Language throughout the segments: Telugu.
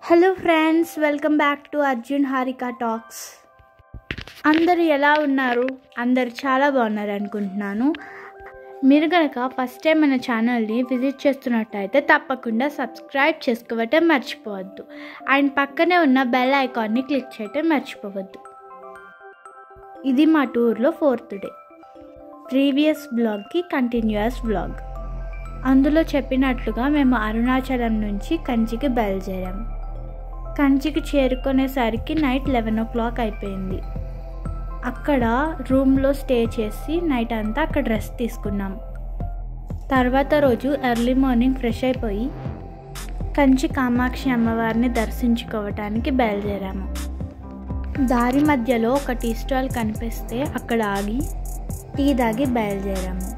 hello friends welcome back to Arjun Harika talks అందరు ఎలా ఉన్నారు అందరు చాలా బాగున్నారు అనుకుంటున్నాను మీరు కనుక ఫస్ట్ టైం మన ఛానల్ని విజిట్ చేస్తున్నట్టయితే తప్పకుండా సబ్స్క్రైబ్ చేసుకోవటం మర్చిపోవద్దు అండ్ పక్కనే ఉన్న బెల్ ఐకాన్ని క్లిక్ చేయటం మర్చిపోవద్దు ఇది మా టూర్లో ఫోర్త్ డే ప్రీవియస్ బ్లాగ్కి కంటిన్యూస్ బ్లాగ్ అందులో చెప్పినట్లుగా మేము అరుణాచలం నుంచి కంచికి బయలుదేరాము కంచికి చేరుకునేసరికి నైట్ లెవెన్ ఓ క్లాక్ అయిపోయింది అక్కడ రూమ్లో స్టే చేసి నైట్ అంతా అక్కడ రెస్ట్ తీసుకున్నాం తర్వాత రోజు ఎర్లీ మార్నింగ్ ఫ్రెష్ అయిపోయి కంచి కామాక్షి అమ్మవారిని దర్శించుకోవటానికి బయలుదేరాము దారి మధ్యలో ఒక టీ స్టాల్ కనిపిస్తే అక్కడ ఆగి టీ తాగి బయలుదేరాము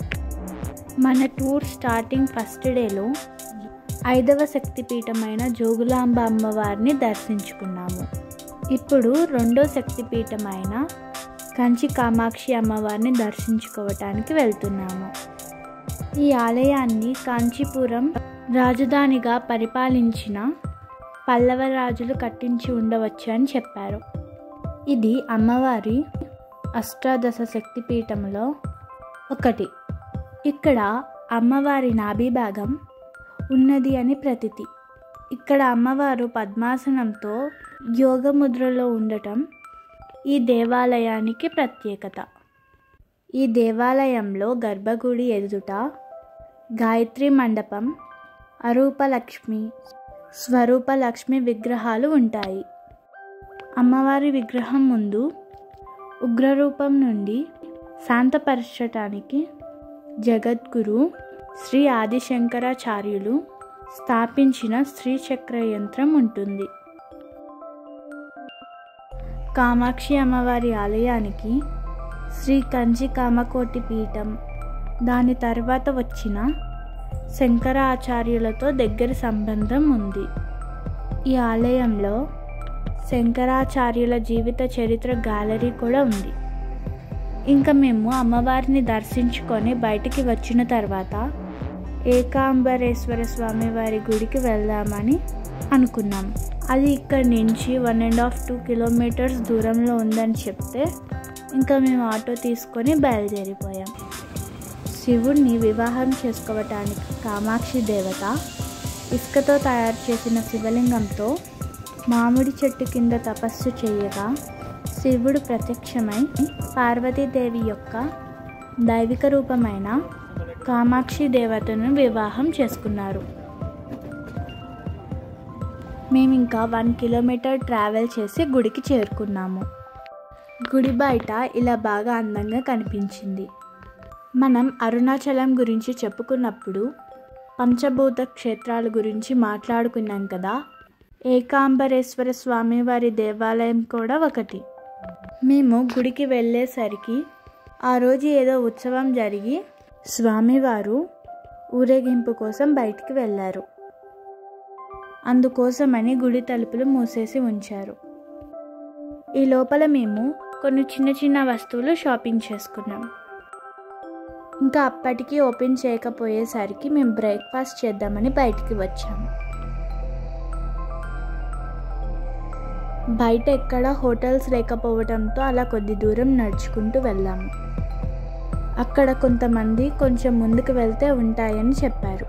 మన టూర్ స్టార్టింగ్ ఫస్ట్ డేలో ఐదవ శక్తిపీఠమైన జోగులాంబ అమ్మవారిని దర్శించుకున్నాము ఇప్పుడు రెండో శక్తిపీఠమైన కంచి కామాక్షి అమ్మవారిని దర్శించుకోవటానికి వెళ్తున్నాము ఈ ఆలయాన్ని కాంచీపురం రాజధానిగా పరిపాలించిన పల్లవ రాజులు కట్టించి ఉండవచ్చు అని చెప్పారు ఇది అమ్మవారి అష్టాదశ శక్తిపీఠంలో ఒకటి ఇక్కడ అమ్మవారి నాభి భాగం ఉన్నది అని ప్రతితి ఇక్కడ అమ్మవారు పద్మాసనంతో యోగ ముద్రలో ఉండటం ఈ దేవాలయానికి ప్రత్యేకత ఈ దేవాలయంలో గర్భగుడి ఎదుట గాయత్రి మండపం అరూపలక్ష్మి స్వరూపలక్ష్మి విగ్రహాలు ఉంటాయి అమ్మవారి విగ్రహం ముందు ఉగ్రరూపం నుండి శాంతపరచటానికి జగద్గురు శ్రీ ఆదిశంకరాచార్యులు స్థాపించిన శ్రీచక్ర యంత్రం ఉంటుంది కామాక్షి అమ్మవారి ఆలయానికి శ్రీ కంచి కామకోటి పీఠం దాని తర్వాత వచ్చిన శంకరాచార్యులతో దగ్గర సంబంధం ఉంది ఈ ఆలయంలో శంకరాచార్యుల జీవిత చరిత్ర గ్యాలరీ కూడా ఉంది ఇంకా మేము అమ్మవారిని దర్శించుకొని బయటికి వచ్చిన తర్వాత ఏకాంబరేశ్వర స్వామి వారి గుడికి వెళ్దామని అనుకున్నాం అది ఇక్కడ నుంచి one and half two kilometres దూరంలో ఉందని చెప్తే ఇంకా మేము ఆటో తీసుకొని బయలుదేరిపోయాం శివుణ్ణి వివాహం చేసుకోవటానికి కామాక్షి దేవత ఇసుకతో తయారు చేసిన శివలింగంతో మామిడి చెట్టు కింద తపస్సు చేయగా శివుడు ప్రత్యక్షమై పార్వతీదేవి యొక్క దైవిక రూపమైన కామాక్షి దేవతను వివాహం చేసుకున్నారు మేము ఇంకా వన్ కిలోమీటర్ ట్రావెల్ చేసి గుడికి చేరుకున్నాము గుడి బయట ఇలా బాగా అందంగా కనిపించింది మనం అరుణాచలం గురించి చెప్పుకున్నప్పుడు పంచభూత క్షేత్రాల గురించి మాట్లాడుకున్నాం కదా ఏకాంబరేశ్వర స్వామి వారి దేవాలయం కూడా ఒకటి మేము గుడికి వెళ్ళేసరికి ఆ రోజు ఏదో ఉత్సవం జరిగి స్వామివారు ఊరేగింపు కోసం బయటికి వెళ్ళారు అందుకోసమని గుడి తలుపులు మూసేసి ఉంచారు ఈ లోపల మేము కొన్ని చిన్న చిన్న వస్తువులు షాపింగ్ చేసుకున్నాం ఇంకా అప్పటికి ఓపెన్ చేయకపోయేసరికి మేము బ్రేక్ఫాస్ట్ చేద్దామని బయటికి వచ్చాము బయట ఎక్కడ హోటల్స్ లేకపోవడంతో అలా కొద్ది దూరం నడుచుకుంటూ వెళ్ళాము అక్కడ కొంతమంది కొంచెం ముందుకు వెళ్తే ఉంటాయని చెప్పారు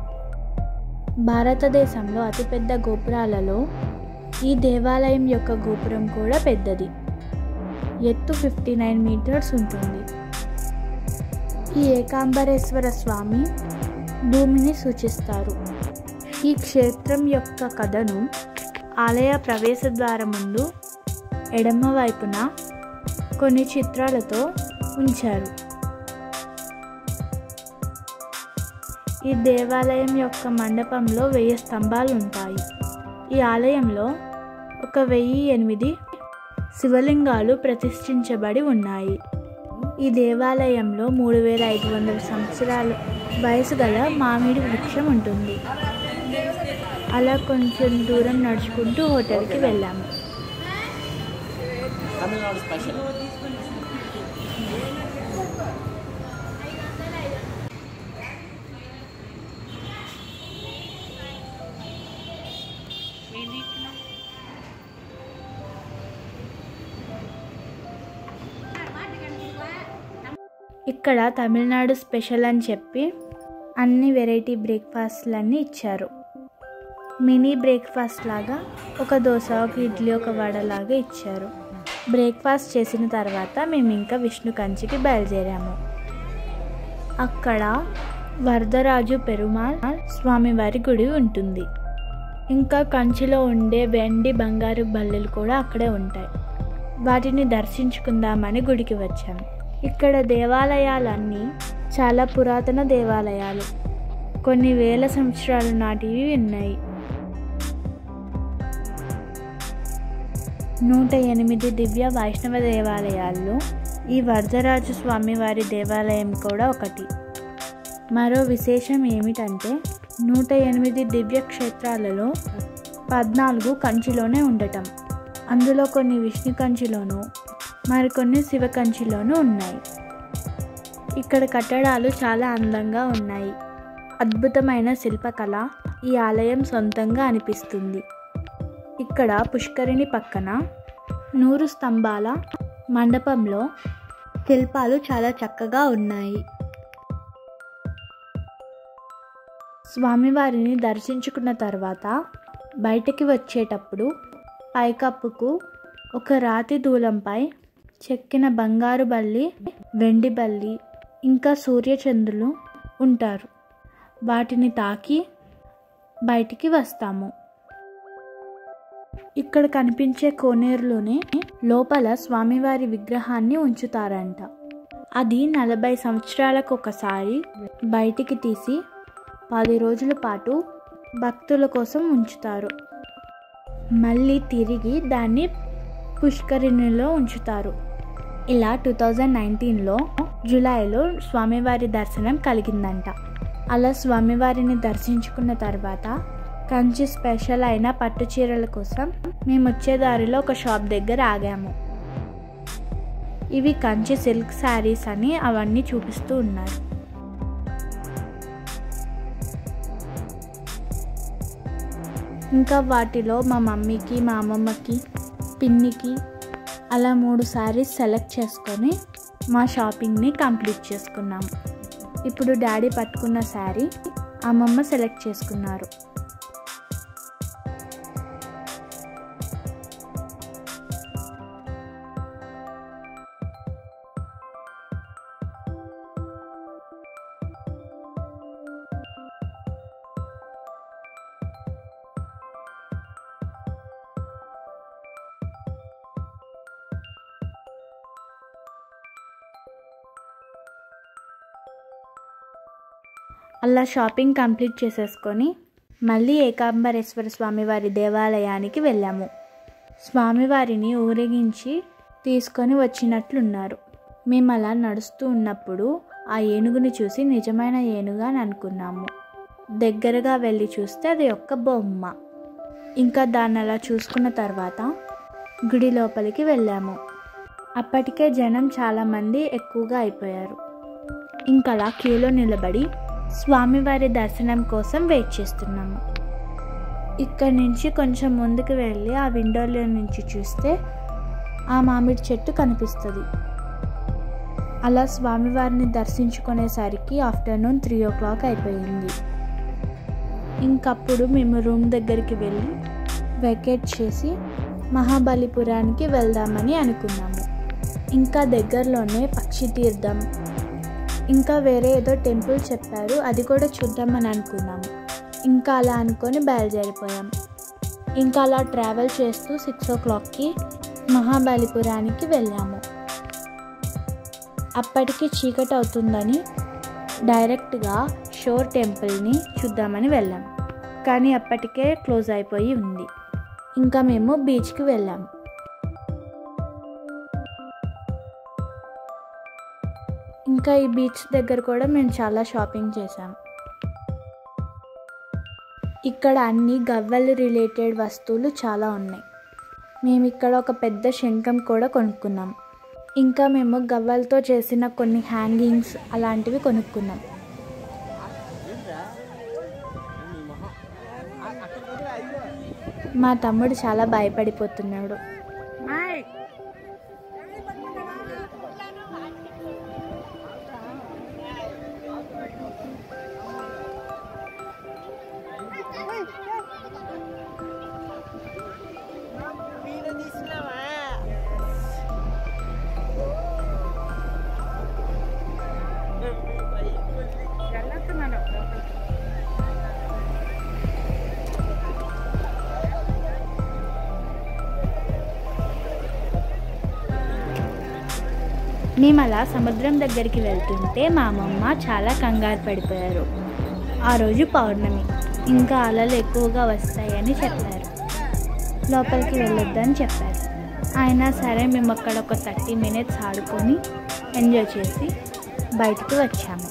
భారతదేశంలో అతిపెద్ద గోపురాలలో ఈ దేవాలయం యొక్క గోపురం కూడా పెద్దది ఎత్తు ఫిఫ్టీ నైన్ మీటర్స్ ఉంటుంది ఈ ఏకాంబరేశ్వర స్వామి భూమిని సూచిస్తారు ఈ క్షేత్రం యొక్క కథను ఆలయ ప్రవేశ ద్వారం ముందు ఎడమ వైపున కొన్ని చిత్రాలతో ఉంచారు ఈ దేవాలయం యొక్క మండపంలో వెయ్యి స్తంభాలు ఉంటాయి ఈ ఆలయంలో ఒక వెయ్యి ఎనిమిది శివలింగాలు ప్రతిష్ఠించబడి ఉన్నాయి ఈ దేవాలయంలో మూడు వేల ఐదు వందల సంవత్సరాల వయసు గల మామిడి వృక్షం ఉంటుంది అలా కొంచెం దూరం నడుచుకుంటూ హోటల్కి వెళ్ళాము తమిళనాడు స్పెషల్ ఏంటి ఇక్కడ తమిళనాడు స్పెషల్ అని చెప్పి అన్ని వెరైటీ బ్రేక్ఫాస్ట్లన్నీ ఇచ్చారు మినీ బ్రేక్ఫాస్ట్ లాగా ఒక దోశ ఒక ఇడ్లీ ఒక వడ లాగా ఇచ్చారు బ్రేక్ఫాస్ట్ చేసిన తర్వాత మేము ఇంకా విష్ణు కంచికి బయలుదేరాము అక్కడ వరదరాజు పెరుమాల్ స్వామివారి గుడి ఉంటుంది ఇంకా కంచిలో ఉండే వెండి బంగారు బల్లెలు కూడా అక్కడే ఉంటాయి వాటిని దర్శించుకుందామని గుడికి వచ్చాము ఇక్కడ దేవాలయాలన్నీ చాలా పురాతన దేవాలయాలు కొన్ని వేల సంవత్సరాల నాటివి ఉన్నాయి నూట ఎనిమిది దివ్య వైష్ణవ దేవాలయాల్లో ఈ వరదరాజు స్వామివారి దేవాలయం కూడా ఒకటి మరో విశేషం ఏమిటంటే నూట ఎనిమిది దివ్య క్షేత్రాలలో పద్నాలుగు కంచిలోనే ఉండటం అందులో కొన్ని విష్ణు కంచిలోను మరికొన్ని శివ కంచిలోనూ ఉన్నాయి ఇక్కడ కట్టడాలు చాలా అందంగా ఉన్నాయి అద్భుతమైన శిల్పకళ ఈ ఆలయం సొంతంగా అనిపిస్తుంది ఇక్కడ పుష్కరిణి పక్కన నూరు స్తంభాల మండపంలో శిల్పాలు చాలా చక్కగా ఉన్నాయి స్వామివారిని దర్శించుకున్న తర్వాత బయటికి వచ్చేటప్పుడు పైకప్పుకు ఒక రాతి దూలంపై చెక్కిన బంగారు బల్లి వెండి బల్లి ఇంకా సూర్యచంద్రులు ఉంటారు వాటిని తాకి బయటికి వస్తాము ఇక్కడ కనిపించే కోనేరులోనే లోపల స్వామివారి విగ్రహాన్ని ఉంచుతారంట అది నలభై సంవత్సరాలకు ఒకసారి బయటికి తీసి పది రోజుల పాటు భక్తుల కోసం ఉంచుతారు మళ్ళీ తిరిగి దాన్ని పుష్కరిణిలో ఉంచుతారు ఇలా టూ థౌజండ్ నైన్టీన్లో జూలైలో స్వామివారి దర్శనం కలిగిందంట అలా స్వామివారిని దర్శించుకున్న తర్వాత కంచి స్పెషల్ అయిన పట్టు చీరల కోసం మేము వచ్చే దారిలో ఒక షాప్ దగ్గర ఆగాము ఇవి కంచి సిల్క్ శారీస్ అని అవన్నీ చూపిస్తూ ఉన్నారు ఇంకా వాటిలో మా మమ్మీకి మా అమ్మమ్మకి పిన్నికి అలా మూడు శారీస్ సెలెక్ట్ చేసుకొని మా షాపింగ్ని కంప్లీట్ చేసుకున్నాము ఇప్పుడు డాడీ పట్టుకున్న శారీ అమ్మమ్మ సెలెక్ట్ చేసుకున్నారు అలా షాపింగ్ కంప్లీట్ చేసేసుకొని మళ్ళీ ఏకాంబరేశ్వర స్వామివారి దేవాలయానికి వెళ్ళాము స్వామివారిని ఊరేగించి తీసుకొని వచ్చినట్లున్నారు మేము అలా నడుస్తూ ఉన్నప్పుడు ఆ ఏనుగుని చూసి నిజమైన ఏనుగా అని అనుకున్నాము దగ్గరగా వెళ్ళి చూస్తే అది ఒక్క బొమ్మ ఇంకా దాన్ని అలా చూసుకున్న తర్వాత గుడి లోపలికి వెళ్ళాము అప్పటికే జనం చాలామంది ఎక్కువగా అయిపోయారు ఇంకా అలా క్యూలో నిలబడి స్వామివారి దర్శనం కోసం వెయిట్ చేస్తున్నాము ఇక్కడ నుంచి కొంచెం ముందుకు వెళ్ళి ఆ విండోలో నుంచి చూస్తే ఆ మామిడి చెట్టు కనిపిస్తుంది అలా స్వామివారిని దర్శించుకునేసరికి ఆఫ్టర్నూన్ త్రీ ఓ క్లాక్ అయిపోయింది ఇంకప్పుడు మేము రూమ్ దగ్గరికి వెళ్ళి వెకేట్ చేసి మహాబలిపురానికి వెళ్దామని అనుకున్నాము ఇంకా దగ్గరలోనే పక్షి తీర్థం ఇంకా వేరే ఏదో టెంపుల్ చెప్పారు అది కూడా చూద్దామని అనుకున్నాము ఇంకా అలా అనుకొని బయలుదేరిపోయాం ఇంకా అలా ట్రావెల్ చేస్తూ సిక్స్ ఓ క్లాక్కి మహాబలిపురానికి వెళ్ళాము అప్పటికి చీకటి అవుతుందని డైరెక్ట్గా షోర్ టెంపుల్ని చూద్దామని వెళ్ళాం కానీ అప్పటికే క్లోజ్ అయిపోయి ఉంది ఇంకా మేము బీచ్కి వెళ్ళాము ఇంకా ఈ బీచ్ దగ్గర కూడా మేము చాలా షాపింగ్ చేసాం ఇక్కడ అన్ని గవ్వలు రిలేటెడ్ వస్తువులు చాలా ఉన్నాయి మేము ఇక్కడ ఒక పెద్ద శంఖం కూడా కొనుక్కున్నాం ఇంకా మేము గవ్వలతో చేసిన కొన్ని హ్యాంగింగ్స్ అలాంటివి కొనుక్కున్నాం మా తమ్ముడు చాలా భయపడిపోతున్నాడు మేము అలా సముద్రం దగ్గరికి వెళ్తుంటే మా అమ్మమ్మ చాలా కంగారు పడిపోయారు ఆ రోజు పౌర్ణమి ఇంకా అలలు ఎక్కువగా వస్తాయని చెప్పారు లోపలికి వెళ్ళొద్దని చెప్పారు అయినా సరే మేము అక్కడ ఒక థర్టీ మినిట్స్ ఆడుకొని ఎంజాయ్ చేసి బయటకు వచ్చాము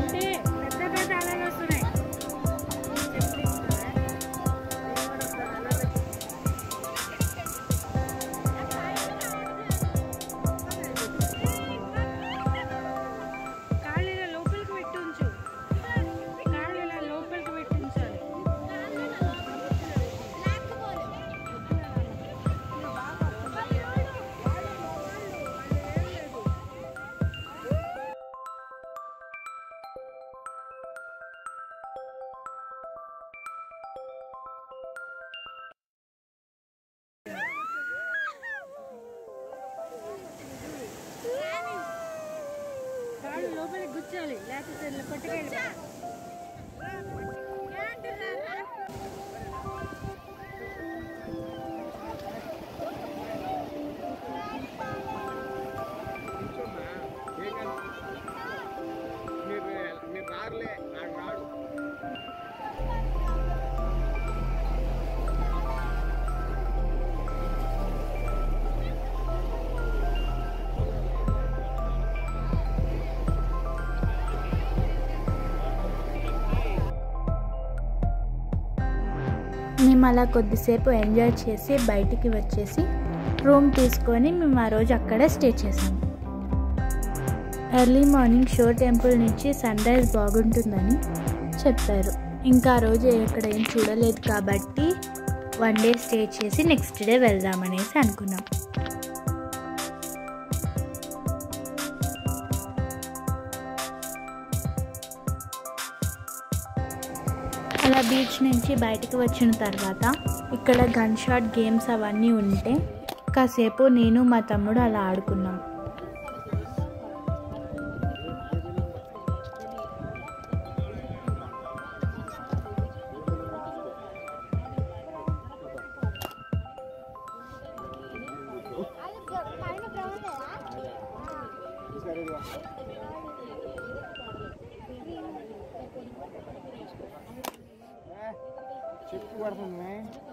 కాళ్ళు ఇలా లోపలికి పెట్టి ఉంచు కాళ్ళు ఇలా లోపలికి పెట్టి ఉంచాలి కాళ్ళు లోపలికి గుచ్చాలి లేకపోతే ఇలా కొట్టుకెళ్ళి మీరు మీరు రారులే నాకు రాడు మేము అలా కొద్దిసేపు ఎంజాయ్ చేసి బయటికి వచ్చేసి రూమ్ తీసుకొని మేము ఆ రోజు అక్కడే స్టే చేసాము ఎర్లీ మార్నింగ్ షో టెంపుల్ నుంచి సన్ రైజ్ బాగుంటుందని చెప్పారు ఇంకా ఆ రోజు ఎక్కడ ఏం చూడలేదు కాబట్టి వన్ డే స్టే చేసి నెక్స్ట్ డే వెళ్దామనేసి అనుకున్నాం అలా బీచ్ నుంచి బయటకు వచ్చిన తర్వాత ఇక్కడ గన్ షాట్ గేమ్స్ అవన్నీ ఉంటే కాసేపు నేను మా తమ్ముడు అలా ఆడుకున్నాం చెప్పు పడుతుంది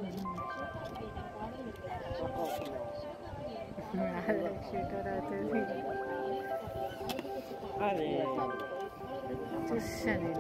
అదే చూసాను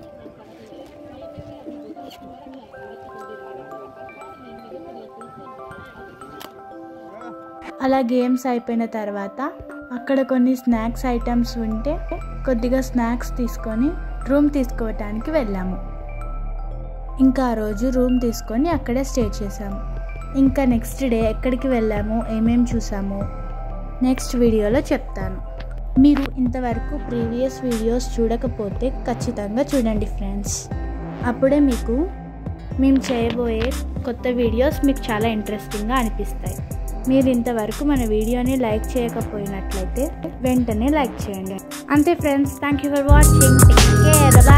అలా గేమ్స్ అయిపోయిన తర్వాత అక్కడ కొన్ని స్నాక్స్ ఐటమ్స్ ఉంటే కొద్దిగా స్నాక్స్ తీసుకొని రూమ్ తీసుకోవటానికి వెళ్ళాము ఇంకా ఆ రోజు రూమ్ తీసుకొని అక్కడే స్టే చేసాము ఇంకా నెక్స్ట్ డే ఎక్కడికి వెళ్ళాము ఏమేం చూసాము నెక్స్ట్ వీడియోలో చెప్తాను మీరు ఇంతవరకు ప్రీవియస్ వీడియోస్ చూడకపోతే ఖచ్చితంగా చూడండి ఫ్రెండ్స్ అప్పుడే మీకు మేము చేయబోయే కొత్త వీడియోస్ మీకు చాలా ఇంట్రెస్టింగ్గా అనిపిస్తాయి మీరు ఇంతవరకు మన వీడియోని లైక్ చేయకపోయినట్లయితే వెంటనే లైక్ చేయండి అంతే friends thank you for watching take care